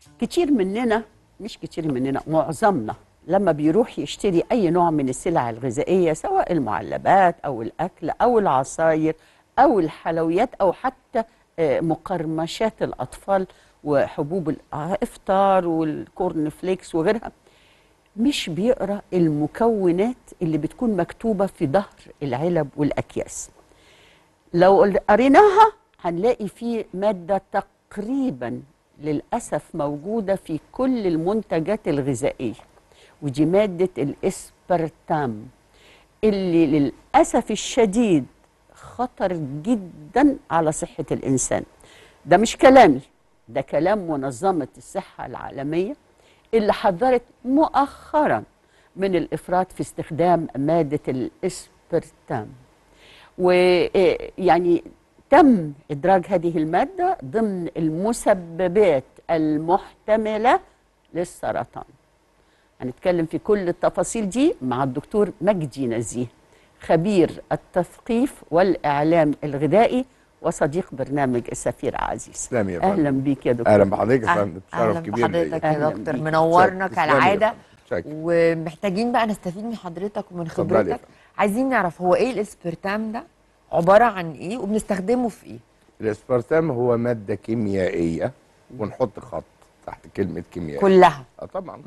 كتير مننا مش كتير مننا معظمنا لما بيروح يشتري اي نوع من السلع الغذائيه سواء المعلبات او الاكل او العصاير او الحلويات او حتى آه، مقرمشات الاطفال وحبوب الافطار والكورن فليكس وغيرها مش بيقرا المكونات اللي بتكون مكتوبه في ظهر العلب والاكياس لو قل- قريناها هنلاقي في ماده تقريبا للاسف موجوده في كل المنتجات الغذائيه ودي ماده الاسبرتام اللي للاسف الشديد خطر جدا على صحه الانسان ده مش كلامي ده كلام منظمه الصحه العالميه اللي حذرت مؤخرا من الافراط في استخدام ماده الاسبرتام ويعني تم ادراج هذه الماده ضمن المسببات المحتمله للسرطان هنتكلم في كل التفاصيل دي مع الدكتور مجدي نزيه خبير التثقيف والاعلام الغذائي وصديق برنامج السفير عزيز تسلم يا فندم. اهلا بيك يا دكتور اهلا بحضرتك يا أهلا فندم شرف كبير بحضرتك ليا يا أهلاً دكتور بيك. منورنا تسلم يا كالعاده فندم. شكرا. ومحتاجين بقى نستفيد من حضرتك ومن اتفضلي يا خبرتك فندم. عايزين نعرف هو ايه الاسبرتام ده عباره عن ايه وبنستخدمه في ايه الاسبرتام هو ماده كيميائيه ونحط خط تحت كلمه كيميائيه كلها اه طبعا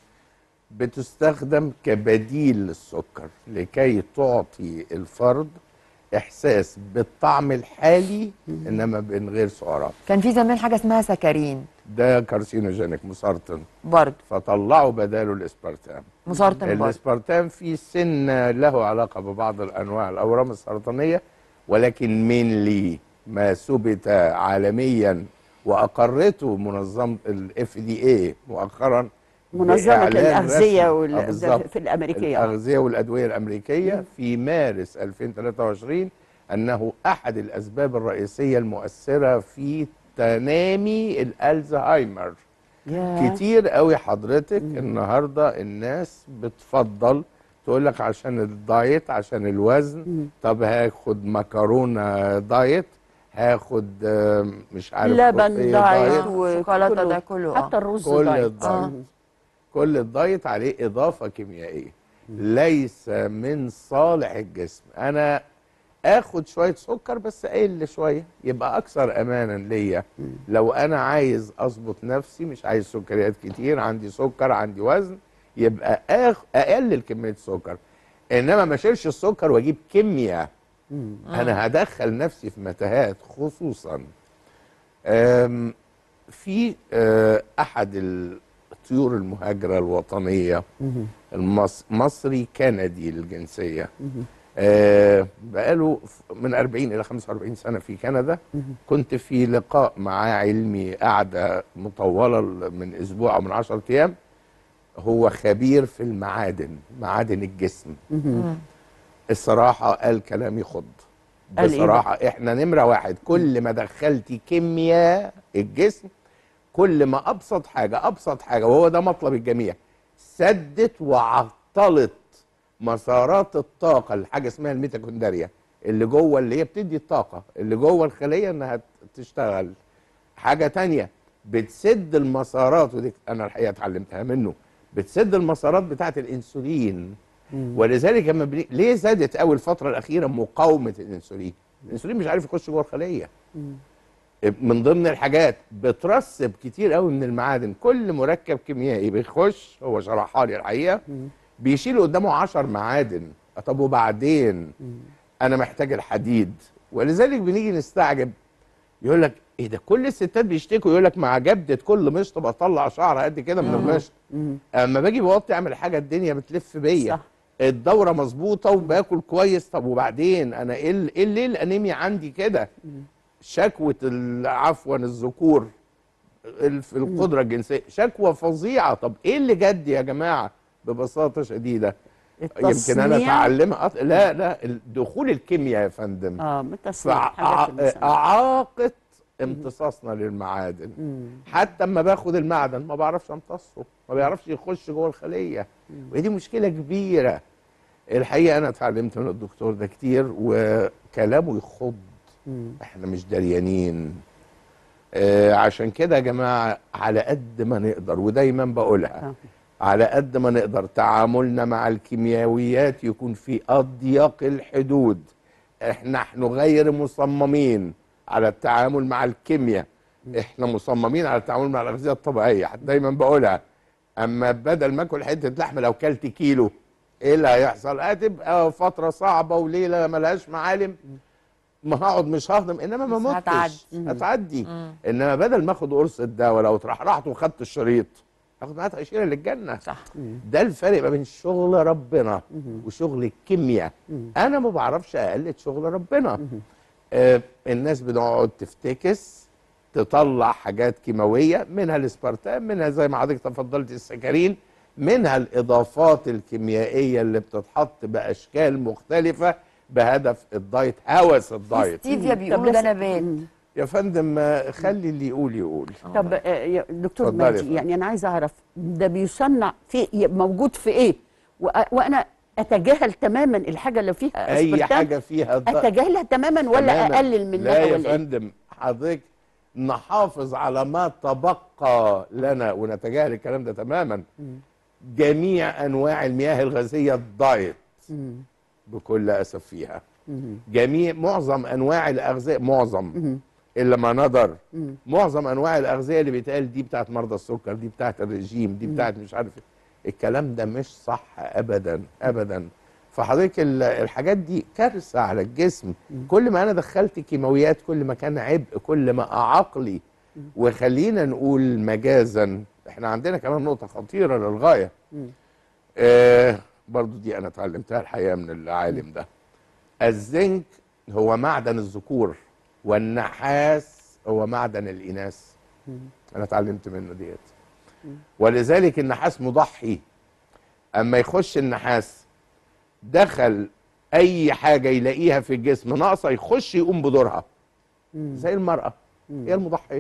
بتستخدم كبديل للسكر لكي تعطي الفرد احساس بالطعم الحالي انما من غير سعرات كان في زمان حاجه اسمها سكرين ده كارسينوجينيك مسرطن برضه فطلعوا بداله الاسبرتام مسرطن برضه الاسبرتام فيه سن له علاقه ببعض الانواع الاورام السرطانيه ولكن من لي ما ثبت عالميا واقرته منظمه الاف دي اي مؤخرا منظمه بإعلان الاغذيه رسمي. آه، وال... بالظبط. في الامريكيه الاغذيه والادويه الامريكيه في مارس 2023 انه احد الاسباب الرئيسيه المؤثره في تنامي الالزهايمر ياه. كتير قوي حضرتك النهارده الناس بتفضل تقول لك عشان الدايت عشان الوزن طب هاخد مكرونه دايت هاخد آم، مش عارف لبن إيه دايت شوكولاتة ده كله، آه. حتى الرز كل دايت الدايت كل الدايت عليه اضافه كيميائيه ليس من صالح الجسم انا اخد شويه سكر بس اقل شويه يبقى اكثر امانا ليا لو انا عايز اظبط نفسي مش عايز سكريات كتير عندي سكر عندي وزن يبقى أخ اقلل كميه السكر انما ما اشيلش السكر واجيب كيمياء انا هدخل نفسي في متاهات خصوصا أم، في أه، احد الطيور المهاجره الوطنيه المص... مصري كندي الجنسيه آه بقاله ف- من 40 الى 45 سنه في كندا كنت في لقاء معاه علمي قعده مطوله ل- من اسبوع او من 10 ايام هو خبير في المعادن معادن الجسم الصراحه قال كلام يخض قال إيه بصراحه احنا نمره واحد كل ما دخلتي كيمياء الجسم كل ما ابسط حاجه ابسط حاجه وهو ده مطلب الجميع سدت وعطلت مسارات الطاقه الحاجه اسمها الميتوكوندريا اللي جوه اللي هي بتدي الطاقه اللي جوه الخليه انها ت- تشتغل حاجه تانية بتسد المسارات ودي انا الحقيقه اتعلمتها منه بتسد المسارات بتاعه الانسولين ولذلك لما بني... ليه زادت قوي الفتره الاخيره مقاومه الانسولين الانسولين مش عارف يخش جوه الخليه من ضمن الحاجات بترسب كتير قوي من المعادن كل مركب كيميائي بيخش هو شرحها لي الحقيقه بيشيل قدامه 10 معادن طب وبعدين انا محتاج الحديد ولذلك بنيجي نستعجب يقول لك ايه ده كل الستات بيشتكوا يقول لك مع جبده كل مشط بطلع شعر قد كده من المشط اما باجي بوطي اعمل حاجه الدنيا بتلف بيا صح. الدوره مظبوطه وباكل كويس طب وبعدين انا ايه ال- ايه ليه الانيميا عندي كده شكوى ال- عفوا الذكور ال- في القدره الجنسيه شكوى فظيعه طب ايه اللي جد يا جماعه ببساطه شديده يمكن انا التصنيع- اتعلمها أط- لا لا ال- دخول الكيمياء يا فندم اه من التصنيع حاجات المصنع. فأعاقت امتصاصنا للمعادن حتى اما باخد المعدن ما بعرفش امتصه ما بيعرفش يخش جوه الخليه ودي مشكله كبيره الحقيقه انا اتعلمت من الدكتور ده كتير وكلامه يخض احنا مش دريانين آه عشان كده يا جماعه على قد ما نقدر ودايما بقولها آه. على قد ما نقدر تعاملنا مع الكيميائيات يكون في اضيق الحدود احنا نحن غير مصممين على التعامل مع الكيمياء احنا مصممين على التعامل مع الاغذيه الطبيعيه حتى دايما بقولها اما بدل ما اكل حته لحمه لو كلت كيلو ايه اللي هيحصل هتبقى فتره صعبه وليله ملهاش معالم ما هقعد مش ههضم انما ما بس متش هتعدي. هتعدي انما بدل ما اخد قرص الدواء لو اترحرحت وخدت الشريط اخد معاها تاشيره للجنه صح ده الفرق ما بين شغل ربنا وشغل الكيمياء انا ما بعرفش اقلد شغل ربنا آه الناس بتقعد تفتكس تطلع حاجات كيماويه منها الاسبرتام منها زي ما حضرتك تفضلت السكرين منها الاضافات الكيميائيه اللي بتتحط باشكال مختلفه بهدف الدايت هوس الدايت ستيفيا طب بيقولوا ده لسه- نبات يا فندم آه، خلي اللي يقول يقول طب آه، يا دكتور اتفضلي يا مجدي فندم. يعني انا عايزه اعرف ده بيصنع في موجود في ايه وأ- وانا اتجاهل تماما الحاجه اللي فيها اي أسبرتام، حاجه فيها الد- اتجاهلها تماما ولا تماماً. اقلل منها لا يا ولا إيه؟ فندم حضرتك نحافظ على ما تبقى لنا ونتجاهل الكلام ده تماما جميع انواع المياه الغازيه الدايت بكل اسف فيها جميع معظم انواع الاغذيه معظم الا ما ندر معظم انواع الاغذيه اللي بيتقال دي بتاعت مرضى السكر دي بتاعت الرجيم دي بتاعت مش عارف إيه. الكلام ده مش صح ابدا ابدا فحضرتك ال- الحاجات دي كارثه على الجسم كل ما انا دخلت كيماويات كل ما كان عبء كل ما اعقلي وخلينا نقول مجازا احنا عندنا كمان نقطه خطيره للغايه آه برضو دي انا اتعلمتها الحقيقه من العالم ده الزنك هو معدن الذكور والنحاس هو معدن الاناث انا اتعلمت منه ديت ولذلك النحاس مضحي اما يخش النحاس دخل اي حاجه يلاقيها في الجسم ناقصه يخش يقوم بدورها زي المراه هي المضحيه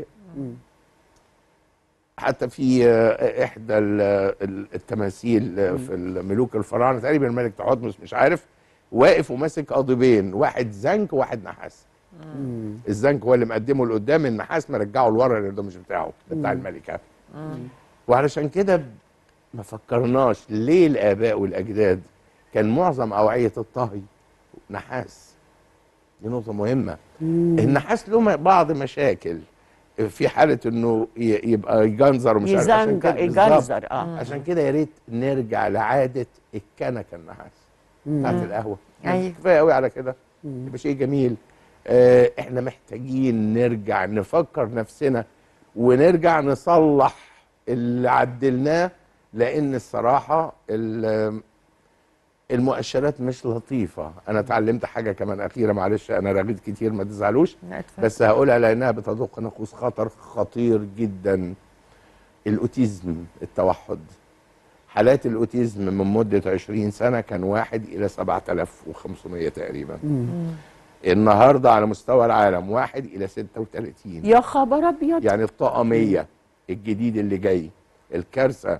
حتى في آه، احدى ال- ال- التماثيل آه، في الملوك الفراعنه تقريبا الملك تحتمس مش عارف واقف وماسك قضيبين واحد زنك وواحد نحاس الزنك هو اللي مقدمه لقدام النحاس مرجعه لورا لان ده مش بتاعه ده بتاع الملكه وعلشان كده ما فكرناش ليه الاباء والاجداد كان معظم اوعيه الطهي نحاس دي نقطه مهمه النحاس له م- بعض مشاكل في حاله انه ي- يبقى يجنزر ومش عارف عشان يزنج كده بالظبط. يجنزر اه عشان كده يا ريت نرجع لعاده الكنكه النحاس بتاعت القهوه أيوة. كفايه قوي على كده يبقى شيء جميل آه احنا محتاجين نرجع نفكر نفسنا ونرجع نصلح اللي عدلناه لان الصراحه ال- المؤشرات مش لطيفه انا اتعلمت حاجه كمان اخيره معلش انا رغيت كتير ما تزعلوش لا، اتفضل. بس هقولها لانها بتدق نقوص خطر خطير جدا الاوتيزم التوحد حالات الاوتيزم من مده 20 سنه كان واحد الى 7500 تقريبا النهارده على مستوى العالم واحد الى 36 يا خبر ابيض يعني الطاقميه الجديد اللي جاي الكارثه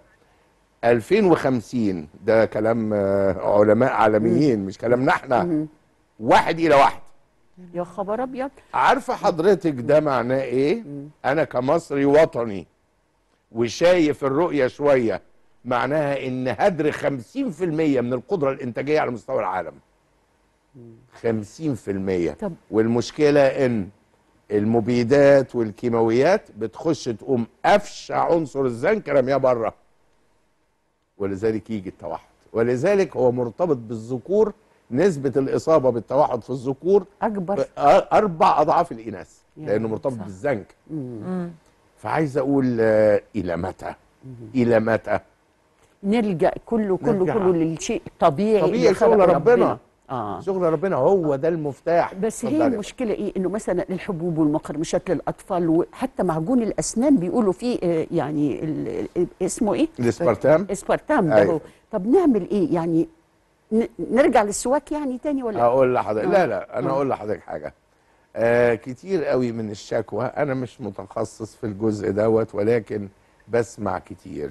2050 ده كلام آه، علماء عالميين مش كلامنا احنا واحد الى واحد يا خبر ابيض عارفه حضرتك ده معناه ايه انا كمصري وطني وشايف الرؤيه شويه معناها ان هدر 50% من القدره الانتاجيه على مستوى العالم 50% طب- والمشكله ان المبيدات والكيماويات بتخش تقوم افشع عنصر الزنك رمياه بره ولذلك يجي التوحد ولذلك هو مرتبط بالذكور نسبه الاصابه بالتوحد في الذكور اكبر اربع اضعاف الاناث يا لانه مرتبط صح. بالزنك فعايز اقول آه، الى متى الى متى نلجا كله كله نرجع. كله للشيء الطبيعي طبيعي اللي شغل خلقه ربنا. اه شغل ربنا هو ده المفتاح بس هي اتفضلي. المشكله ايه انه مثلا الحبوب والمقرمشات للاطفال وحتى معجون الاسنان بيقولوا فيه آه، يعني ال- ال- اسمه ايه الاسبرتام اسبرتام ده أيوة. هو طب نعمل ايه يعني ن- نرجع للسواك يعني تاني ولا اقول لحضرتك آه. لا لا انا آه. اقول لحضرتك حاجه آه كتير قوي من الشكوى انا مش متخصص في الجزء دوت ولكن بسمع كتير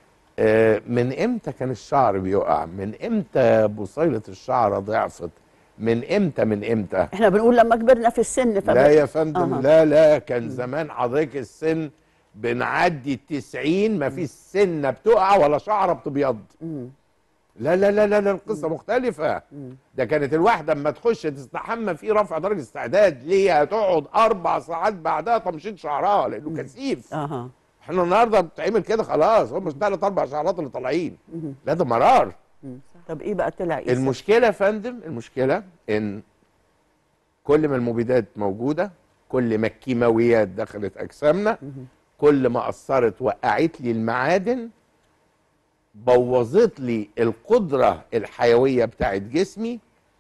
آه من امتى كان الشعر بيقع من امتى بصيله الشعر ضعفت من امتى من امتى احنا بنقول لما كبرنا في السن فب... لا يا فندم أها. لا لا كان زمان حضرتك السن بنعدي التسعين ما فيش سنه بتقع ولا شعره بتبيض لا لا لا لا لا القصه مختلفه ده كانت الواحده اما تخش تستحمى في رفع درجه استعداد ليه هتقعد اربع ساعات بعدها تمشيط شعرها لانه كثيف اها احنا النهارده بتعمل كده خلاص هم مش ثلاث اربع شعرات اللي طالعين لا ده مرار طب ايه بقى طلع ايه المشكله يا فندم المشكله ان كل ما المبيدات موجوده كل ما الكيماويات دخلت اجسامنا كل ما اثرت وقعت لي المعادن بوظت لي القدره الحيويه بتاعت جسمي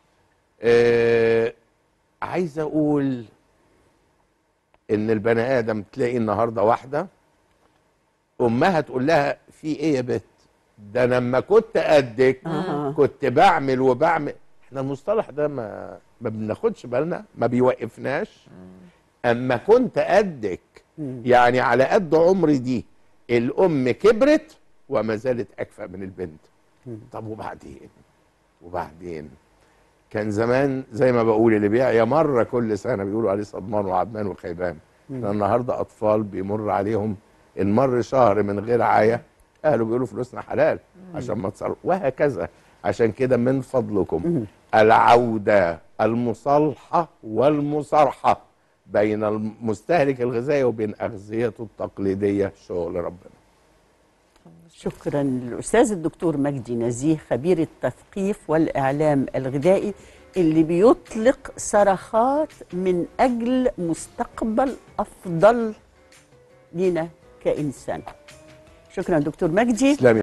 آه عايز اقول ان البني ادم تلاقي النهارده واحده امها تقول لها في ايه يا بت ده انا لما كنت قدك أها. كنت بعمل وبعمل احنا المصطلح ده ما ما بناخدش بالنا ما بيوقفناش اما كنت قدك يعني على قد عمري دي الام كبرت وما زالت اكفأ من البنت طب وبعدين وبعدين كان زمان زي ما بقول اللي بيعيا مره كل سنه بيقولوا عليه صدمان وعدمان وخيبان احنا النهارده اطفال بيمر عليهم ان مر شهر من غير عيا اهله بيقولوا فلوسنا حلال عشان ما تصرف وهكذا عشان كده من فضلكم العوده المصالحه والمصارحه بين المستهلك الغذائي وبين اغذيته التقليديه شغل ربنا شكرا للاستاذ الدكتور مجدي نزيه خبير التثقيف والاعلام الغذائي اللي بيطلق صرخات من اجل مستقبل افضل لنا كانسان شكرا دكتور مجدي تسلمي